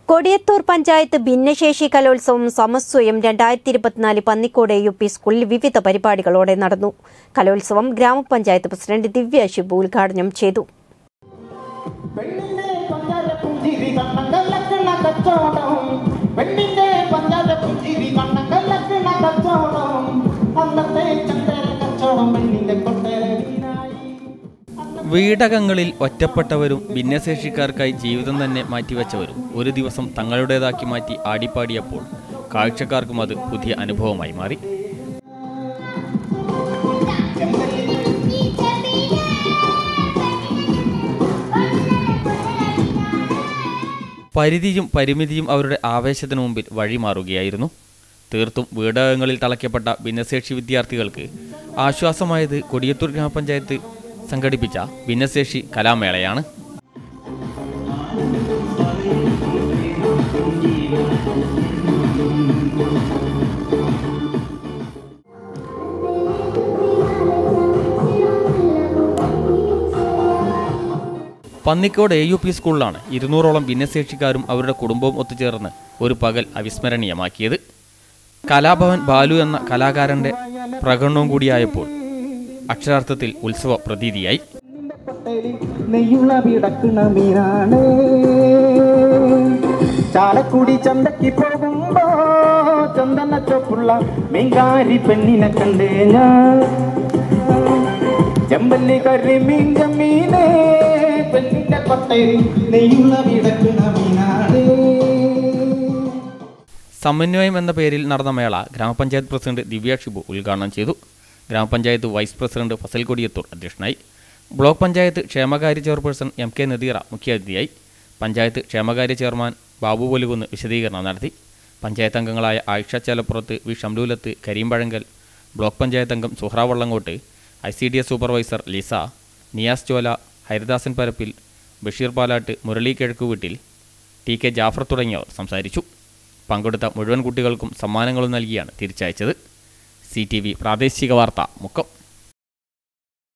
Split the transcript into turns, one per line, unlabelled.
കൊടിയത്തൂർ പഞ്ചായത്ത് ഭിന്നശേഷി കലോത്സവം സമസ്വയം രണ്ടായിരത്തി ഇരുപത്തിനാല് പന്നിക്കോട് യു പി സ്കൂളിൽ വിവിധ പരിപാടികളോടെ നടന്നു കലോത്സവം ഗ്രാമപഞ്ചായത്ത് പ്രസിഡന്റ് ദിവ്യ ഷിബു ഉദ്ഘാടനം ചെയ്തു
പെണ്ണിന്റെ പഞ്ചാര പുഞ്ചിരി കണ്ണങ്കലക്കണ കച്ചവടം പെണ്ണിന്റെ പഞ്ചാര പുഞ്ചിരി കണ്ണങ്കലക്കണ കച്ചവടം അന്നത്തെ ചന്ദ്ര കച്ചവടം പെണ്ണിന്റെ കൊട്ടേനായി
വീടകങ്ങളിൽ ഒറ്റപ്പെട്ടവരും ഭിന്നശേഷിക്കാർക്കായി ജീവിതം തന്നെ മാറ്റിവെച്ചവരും ഒരു ദിവസം തങ്ങളുടേതാക്കി മാറ്റി ആടിപ്പാടിയപ്പോൾ കാഴ്ചക്കാർക്കും അത് പുതിയ അനുഭവമായി മാറി പരിധിയും പരിമിതിയും അവരുടെ ആവേശത്തിനു മുമ്പിൽ വഴിമാറുകയായിരുന്നു തീർത്തും വീടകങ്ങളിൽ തളയ്ക്കപ്പെട്ട ഭിന്നശേഷി വിദ്യാർത്ഥികൾക്ക് ആശ്വാസമായത് കൊടിയത്തൂർ ഗ്രാമപഞ്ചായത്ത് സംഘടിപ്പിച്ച ഭിന്നശേഷി കലാമേളയാണ് പന്നിക്കോട് എ യു പി സ്കൂളിലാണ് ഇരുന്നൂറോളം ഭിന്നശേഷിക്കാരും അവരുടെ കുടുംബവും ഒത്തുചേർന്ന് ഒരു പകൽ അവിസ്മരണീയമാക്കിയത് കലാഭവൻ ബാലു എന്ന കലാകാരന്റെ പ്രകടനവും കൂടിയായപ്പോൾ അക്ഷരാർത്ഥത്തിൽ ഉത്സവ പ്രതീതിയായി
പെണ്ണിന്റെ കൊട്ടേലിൽ നെയ്യുള്ള വിടക്കണ മീനാണ് ചാലക്കുടി ചന്തക്ക് പോകുമ്പോ ചന്ദന ചൊപ്പുള്ള മീൻകാരി പെണ്ണിനെ കണ്ടേ ഞാൻ ചെമ്പല്ലി കറി മീൻ മീനേ പെണ്ണിന്റെ കൊട്ടയിൽ നെയ്യുള്ള വിടക്കണ മീനാണ്
സമന്വയം എന്ന പേരിൽ നടന്ന മേള ഗ്രാമപഞ്ചായത്ത് പ്രസിഡന്റ് ദിവ്യ ഷിബു ഉദ്ഘാടനം ചെയ്തു ഗ്രാമപഞ്ചായത്ത് വൈസ് പ്രസിഡന്റ് ഫസൽ കൊടിയത്തൂർ അധ്യക്ഷനായി ബ്ലോക്ക് പഞ്ചായത്ത് ക്ഷേമകാര്യ ചെയർപേഴ്സൺ എം കെ നദീറ മുഖ്യാതിഥിയായി പഞ്ചായത്ത് ക്ഷേമകാര്യ ചെയർമാൻ ബാബു പൊലുകുന്ന് വിശദീകരണം നടത്തി പഞ്ചായത്ത് അംഗങ്ങളായ ആയിഷ ചേലപ്പുറത്ത് വി ഷംലൂലത്ത് കരീംപഴങ്കൽ ബ്ലോക്ക് പഞ്ചായത്ത് അംഗം Suhra Vallankode I C D S supervisor Lisa Niyas Chola Haridasan Parappil Basheer Palat Murali Kizhakkuveettil T K Jafar തുടങ്ങിയവർ സംസാരിച്ചു പങ്കെടുത്ത മുഴുവൻ കുട്ടികൾക്കും സമ്മാനങ്ങളും നൽകിയാണ് തിരിച്ചയച്ചത് സി ടി വി പ്രാദേശിക വാർത്ത മുക്കം